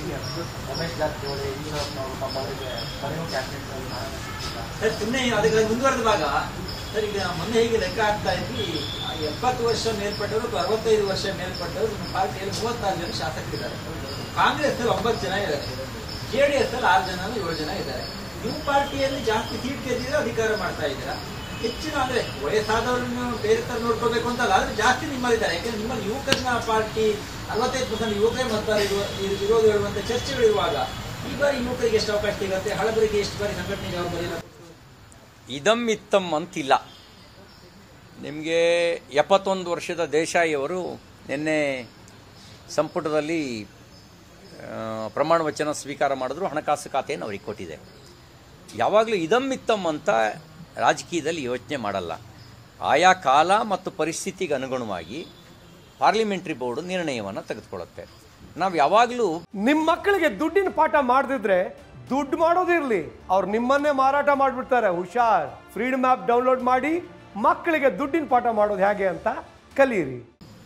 ರಮೇಶ್ ಜಾರಕಿಹೊಳಿ ಯಡಿಯೂರಪ್ಪನವರು ಪಾಪ ಅವರಿಗೆ ಮನೆಯೂ ಕ್ಯಾಬಿನೆಟ್ ಸರ್ ಸುಮ್ಮನೆ ಅದಕ್ಕೆ ಮುಂದುವರೆದ ಭಾಗ ಸರ್ ಈಗ ಮೊನ್ನೆ ಹೇಗೆ ಲೆಕ್ಕ ಹಾಕ್ತಾ ಇದ್ವಿ ಆ ಎಪ್ಪತ್ತು ವರ್ಷ ಮೇಲ್ಪಟ್ಟವರು ಅಥವಾ ಅರವತ್ತೈದು ವರ್ಷ ಮೇಲ್ಪಟ್ಟವರು ನಮ್ಮ ಪಾರ್ಟಿಯಲ್ಲಿ ಮೂವತ್ತಾರು ಜನ ಶಾಸಕರಿದ್ದಾರೆ ಕಾಂಗ್ರೆಸ್ ಅಲ್ಲಿ ಒಂಬತ್ತು ಜನ ಇದ್ದಾರೆ ಜೆ ಡಿ ಎಸ್ ಅಲ್ಲಿ ಆರು ಜನ ಏಳು ಜನ ಇದ್ದಾರೆ ನಿಮ್ಮ ಪಾರ್ಟಿಯಲ್ಲಿ ಜಾಸ್ತಿ ಸೀಟ್ ಗೆದ್ದಿದ್ರೆ ಅಧಿಕಾರ ಮಾಡ್ತಾ ಇದ್ದೀರಾ ಹೆಚ್ಚಿನ ಅಂದ್ರೆ ವಯಸ್ಸಾದವರನ್ನು ಬೇರೆ ತರ ನೋಡ್ಕೋಬೇಕು ಅಂತಲ್ಲ ಆದ್ರೆ ಜಾಸ್ತಿ ನಿಮ್ಮಲ್ಲಿದ್ದಾರೆ ಯಾಕಂದ್ರೆ ನಿಮ್ಮಲ್ಲಿ ಯುವಕರನ್ನ ಪಾರ್ಟಿ ಅರವತ್ತೈದು ಪರ್ಸೆಂಟ್ ಯುವಕರೇ ಮತದಾರ ಇರುವ ಇರು- ಇರೋದು ಹೇಳುವಂತ ಚರ್ಚೆಗಳಿರುವಾಗ ಈ ಬಾರಿ ಯುವಕರಿಗೆ ಎಷ್ಟು ಅವಕಾಶ ಸಿಗುತ್ತೆ ಹಳಬರಿಗೆ ಎಷ್ಟು ಬಾರಿ ಸಂಘಟನೆ ಜವಾಬ್ದಾರಿ ಇಲ್ಲ? ಇದಮ್ ಇತ್ತಮ್ ಅಂತಿಲ್ಲ ನಿಮಗೆ ಎಪ್ಪತ್ತೊಂದು ವರ್ಷದ ದೇಶಾಯಿಯವರು ನಿನ್ನೆ ಸಂಪುಟದಲ್ಲಿ ಆ, ಪ್ರಮಾಣ ವಚನ ಸ್ವೀಕಾರ ಮಾಡಿದ್ರು ಹಣಕಾಸು ಖಾತೆಯನ್ನು ಅವ್ರಿಗೆ ಕೊಟ್ಟಿದೆ ಯಾವಾಗಲೂ ಇದಮ್ ಇತ್ತಮ್ ಅಂತ ರಾಜಕೀಯದಲ್ಲಿ ಯೋಚನೆ ಮಾಡಲ್ಲ ಆಯಾ ಕಾಲ ಮತ್ತು ಪರಿಸ್ಥಿತಿಗೆ ಅನುಗುಣವಾಗಿ ಪಾರ್ಲಿಮೆಂಟ್ರಿ ಬೋರ್ಡು ನಿರ್ಣಯವನ್ನು ತೆಗೆದುಕೊಳ್ಳುತ್ತೆ ನಾವು ಯಾವಾಗಲೂ ನಿಮ್ಮ ಮಕ್ಕಳಿಗೆ ದುಡ್ಡಿನ ಪಾಠ ಮಾಡದಿದ್ರೆ ದುಡ್ಡು ಮಾಡೋದಿರ್ಲಿ ಅವ್ರು ನಿಮ್ಮನ್ನೇ ಮಾರಾಟ ಮಾಡಿಬಿಡ್ತಾರೆ ಹುಷಾರ್ ಫ್ರೀಡಮ್ ಆ್ಯಪ್ ಡೌನ್ಲೋಡ್ ಮಾಡಿ ಮಕ್ಕಳಿಗೆ ದುಡ್ಡಿನ ಪಾಠ ಮಾಡೋದು ಹೇಗೆ ಅಂತ ಕಲೀರಿ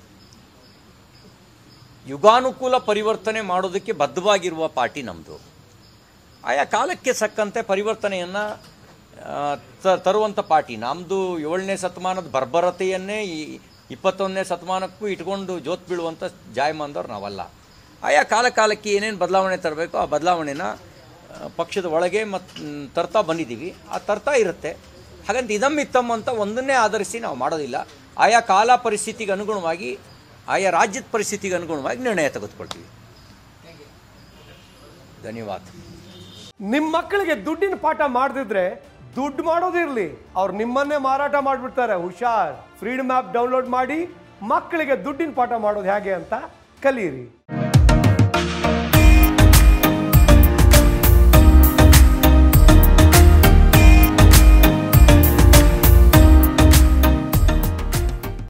ಯುಗಾನುಕೂಲ ಪರಿವರ್ತನೆ ಮಾಡೋದಕ್ಕೆ ಬದ್ಧವಾಗಿರುವ ಪಾರ್ಟಿ ನಮ್ಮದು ಆಯಾ ಕಾಲಕ್ಕೆ ಸಕ್ಕಂತೆ ಪರಿವರ್ತನೆಯನ್ನು ತರುವಂಥ ಪಾರ್ಟಿ ನಮ್ಮದು ಏಳನೇ ಶತಮಾನದ ಬರ್ಬರತೆಯನ್ನೇ ಈ ಇಪ್ಪತ್ತೊಂದನೇ ಶತಮಾನಕ್ಕೂ ಇಟ್ಕೊಂಡು ಜೋತ್ ಬೀಳುವಂಥ ಜಾಯಮಾನದವ್ರು ನಾವಲ್ಲ ಆಯಾ ಕಾಲ ಕಾಲಕ್ಕೆ ಏನೇನು ಬದಲಾವಣೆ ತರಬೇಕೋ ಆ ಬದಲಾವಣೆನ ಆ, ಪಕ್ಷದ ಒಳಗೆ ಮತ್ತು ತರ್ತಾ ಬಂದಿದ್ದೀವಿ ಆ ತರ್ತಾ ಇರುತ್ತೆ ಹಾಗಂತ ಇದಮ್ ಇತ್ತಮ್ ಅಂತ ಒಂದನ್ನೇ ಆಧರಿಸಿ ನಾವು ಮಾಡೋದಿಲ್ಲ ಆಯಾ ಕಾಲ ಪರಿಸ್ಥಿತಿಗೆ ಅನುಗುಣವಾಗಿ ಆಯಾ ರಾಜ್ಯದ ಪರಿಸ್ಥಿತಿಗೆ ಅನುಗುಣವಾಗಿ ನಿರ್ಣಯ ತೆಗೆದುಕೊಳ್ತೀವಿ ಧನ್ಯವಾದ ನಿಮ್ಮ ಮಕ್ಕಳಿಗೆ ದುಡ್ಡಿನ ಪಾಠ ಮಾಡದಿದ್ರೆ ದುಡ್ಡು ಮಾಡೋದಿರ್ಲಿ ಅವ್ರು ನಿಮ್ಮನ್ನೇ ಮಾರಾಟ ಮಾಡಿಬಿಡ್ತಾರೆ ಹುಷಾರ್ ಫ್ರೀಡಮ್ ಆ್ಯಪ್ ಡೌನ್ಲೋಡ್ ಮಾಡಿ ಮಕ್ಕಳಿಗೆ ದುಡ್ಡಿನ ಪಾಠ ಮಾಡೋದು ಹೇಗೆ ಅಂತ ಕಲೀರಿ